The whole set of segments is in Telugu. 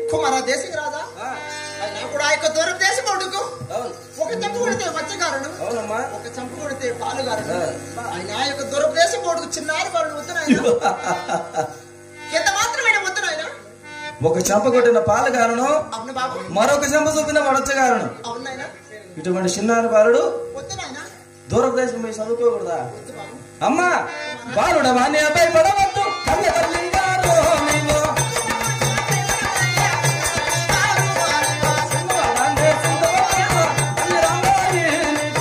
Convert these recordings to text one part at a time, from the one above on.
కుమార దేశం రాదా ఆ, అయినా కూడా ఆ యొక్క దూరం దేశం ఒడుకు అవును ఒక చెంపు కొడితే మత్స్యకారుడు అవునమ్మా ఒక చంపు కొడితే పాలుగారుడు ఆ. ఆయన ఆ యొక్క దూరం దేశం ఒడుకు చిన్నారి వాళ్ళు వద్దునాయన ఎంత మాత్రమైన వద్దునాయన ఒక చెంప కొట్టిన పాల కారణం అవును బాబు మరొక చెంప చూపిన వడచ్చ కారణం అవునాయన ఇటువంటి చిన్నారి బాలుడు వద్దునాయన దూరప్రదేశం పోయి చదువుకోకూడదా వద్దు బాబు అమ్మా బాలుడ మాన్య భయపడవద్దు కన్న తల్లి గారు నీవు. చిన్నవాడాన్నే చింతవద్దు, అన్ని రంగాలి నీకు.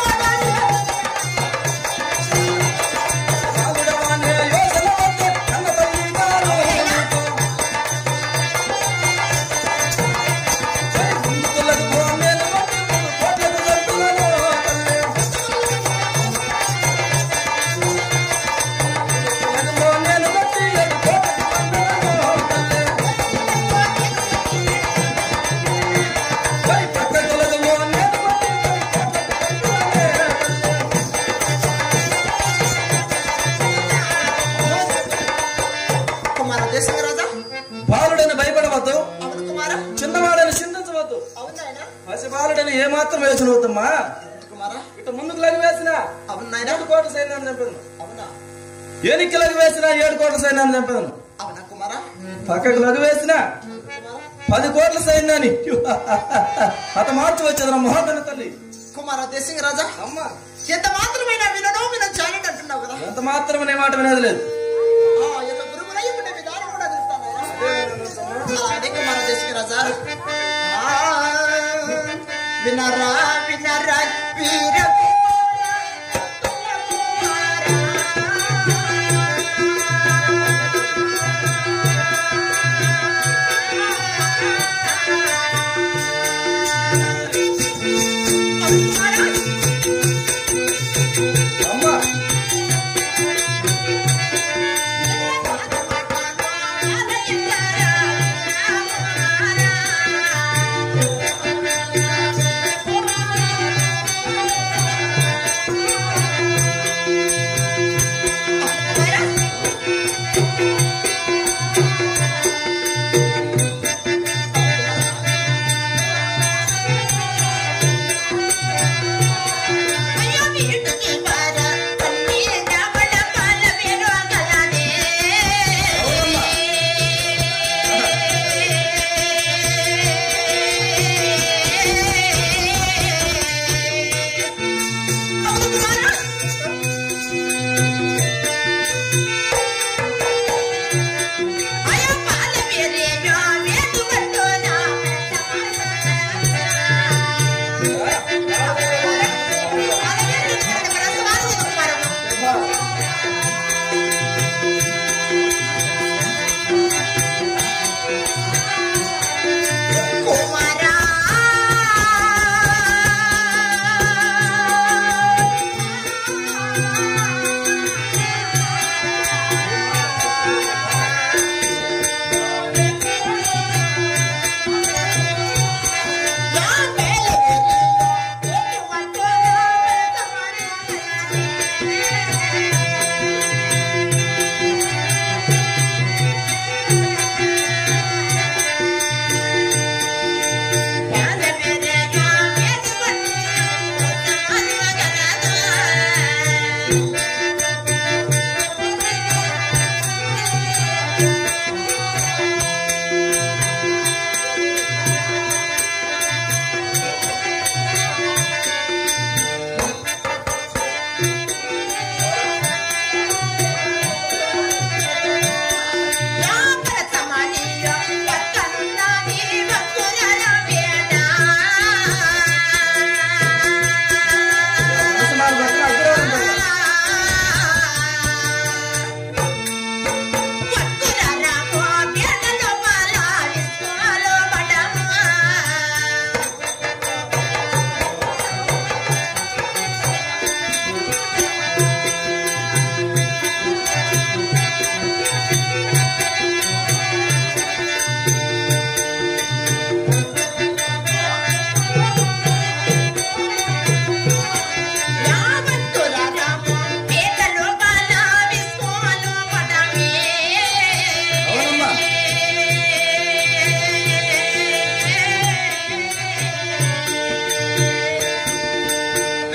బాలుడ మాన్య యోచన వద్దు, కన్న తల్లి గారు నీకు. జై ముందులకు గోమేలు వద్దు, కోట్లకు జంతువులను తల్లి. నేను బట్టి కుమార దేశం రాదా బాలుడని భయపడవద్దు అవును కుమార చిన్నవాడని చింతించవద్దు అవునాయన పసిబాలుడని ఏమాత్రం వేసినవద్దమ్మా కుమార ఇటు ముందుకు లగి వేసిన అవునాయన ఏడు కోట్ల సైన్యాన్ని చంపేదను అవునా ఏనికి లగి వేసిన ఏడు కోట్ల సైన్యాన్ని చంపేదను అవునా కుమార పక్కకు లగి వేసిన కుమార పది కోట్ల సైన్యాన్ని అత మార్చి వచ్చేదన మహోదన తల్లి కుమార దేశం రాజా అమ్మ ఎంత మాత్రమైన వినడం వినం చాలండి అంటున్నావు కదా ఎంత మాత్రం నీ మాట వినేది లేదు ఆ యొక్క గురువుల యొక్క విధానం కూడా తెలుస్తాను అలాగే కుమార దేశం రాజా ఆ, వినరా వినరా వీర అమ్మ కుమార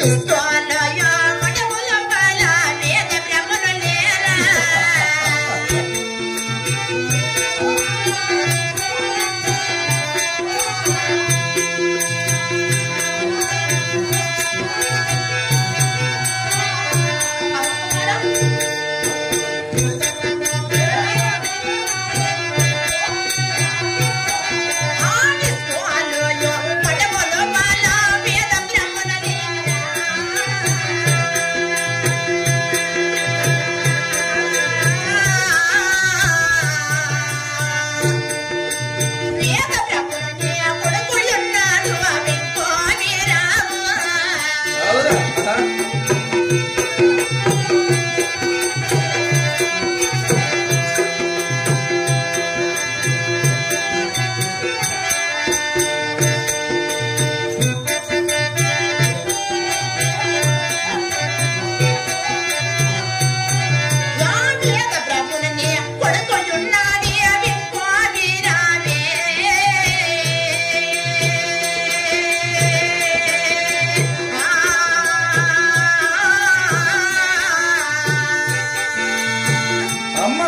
విశ్వాలయ మఠముల బాల వేద బ్రహ్మను లేరా అవునా ఆహా. అమ్మా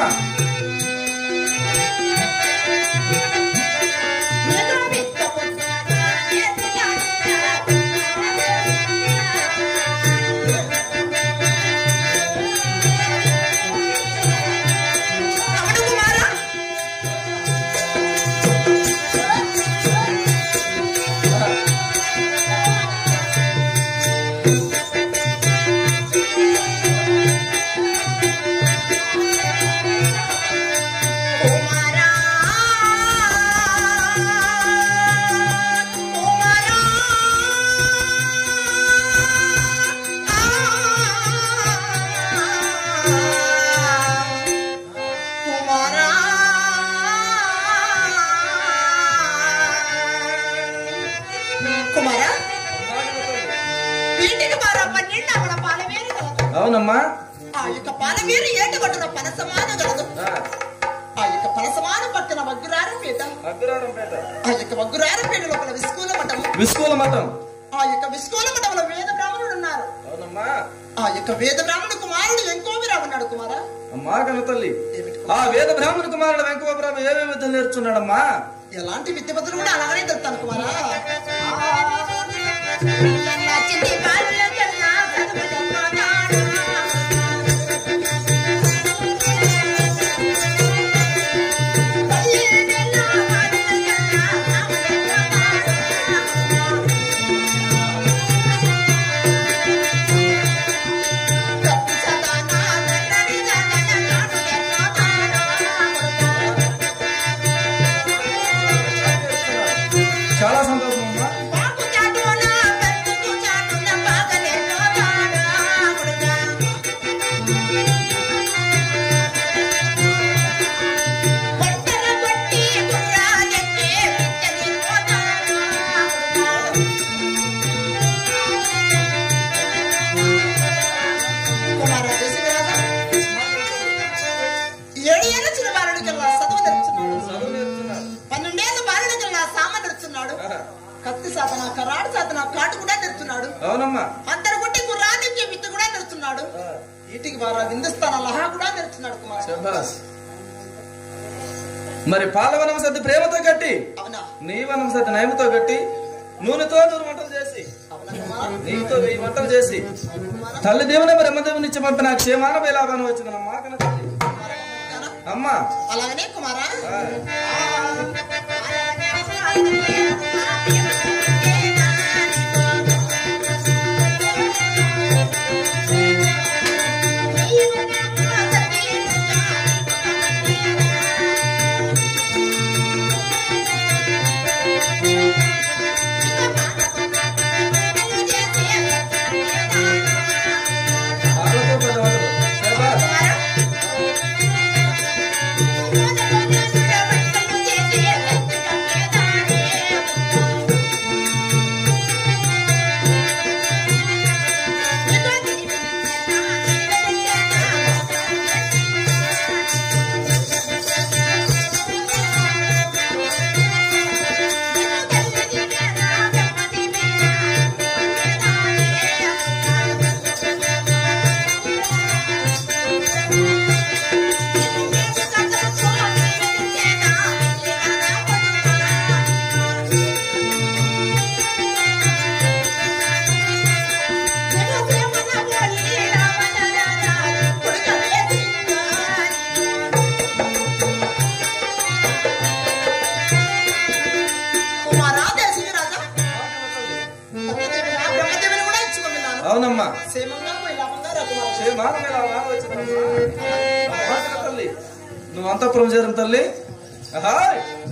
కుమారా వీటికి మారా పన్నెండు అక్కడ పాలమేరు కలదు అవునమ్మా ఆ యొక్క పాలమేరు ఏటి కొట్టున పనసమాన కలదు ఆ, ఆ యొక్క పనసమాన పక్కన వగ్గురారం పీట అగ్రహారంపేట ఆ యొక్క వగ్గురారం పీట లోపల విస్కూల మఠము విస్కూల మఠం ఆ యొక్క విస్కూల మఠంలో వేద బ్రాహ్మణుడు ఉన్నారు అవునమ్మా ఆ యొక్క వేద బ్రాహ్మణుడు కుమారుడు ఎంకోవిరా ఉన్నాడు కుమారా అమ్మా కన్న తల్లి ఏమిటి ఆ వేద బ్రాహ్మణ కుమారుడు వెంకటబాబు ఏమేమి విద్యలు నేర్చున్నాడమ్మా ఎలాంటి విద్యపతులు కూడా అలాగనే తెలుస్తాను కుమారా నచ్చింది బాలుల కన్నా చదువు చెప్పనాడు. పల్లెటూళ్ళలో బాలుల కన్నా చదువు చెప్పనాడు. కత్తి సదానా కన్నడి సదన నాడు చెప్పనాడు. చాలా సంతోషం అమ్మా బాబు చాటున బతుకు చాటున బాగలేనో తాడా కొడుకా. ఒంటర కొట్టి గుర్రాలెక్కే విద్యని పోతాడా కొడుకా. కుమారా దేశవిరాజా, ఏడు ఏళ్ళ చిన్న బాలుడికల్లా చదువు నేర్చున్నాడు చదువు నేర్చున్నాడు పన్నెండేళ్ళ బాలుడికల్లా సామ నేర్చున్నాడు ఆహా. కత్తి సాధన కరాడు సాధన కాటు కూడా నేర్చున్నాడు అవునమ్మా అందరు గుట్టి గుర్రానికి విత్తు కూడా నేర్చున్నాడు ఆ, వీటికి వారా విందుస్తాన లహా కూడా నేర్చున్నాడు కుమార్ శభాష్ మరి పాలవనం సర్ది ప్రేమతో కట్టి అవునా నీవనం సర్ది నయముతో కట్టి నూనెతో నూరు వంటలు చేసి అవునా కుమార్ నీతో వెయ్యి వంటలు చేసి తల్లి దేవుని బ్రహ్మదేవుని ఇచ్చి పంపిన క్షేమాన వేలాభానం వచ్చిందమ్మా కన్న తల్లి ఓకేనా? అమ్మా అలాగనే కుమారా ఆ, పాలతో పెద్ద వంటలు. శభాష్. కుమారా వచ్చిందనమ్మా క్షేమంగా పోయి లాభంగా రాకుమారా క్షేమానం ఇలా బాగా వచ్చిందనమ్మా తల్లి నువ్వు అంతఃపురం చేరం తల్లి ఆహాయ్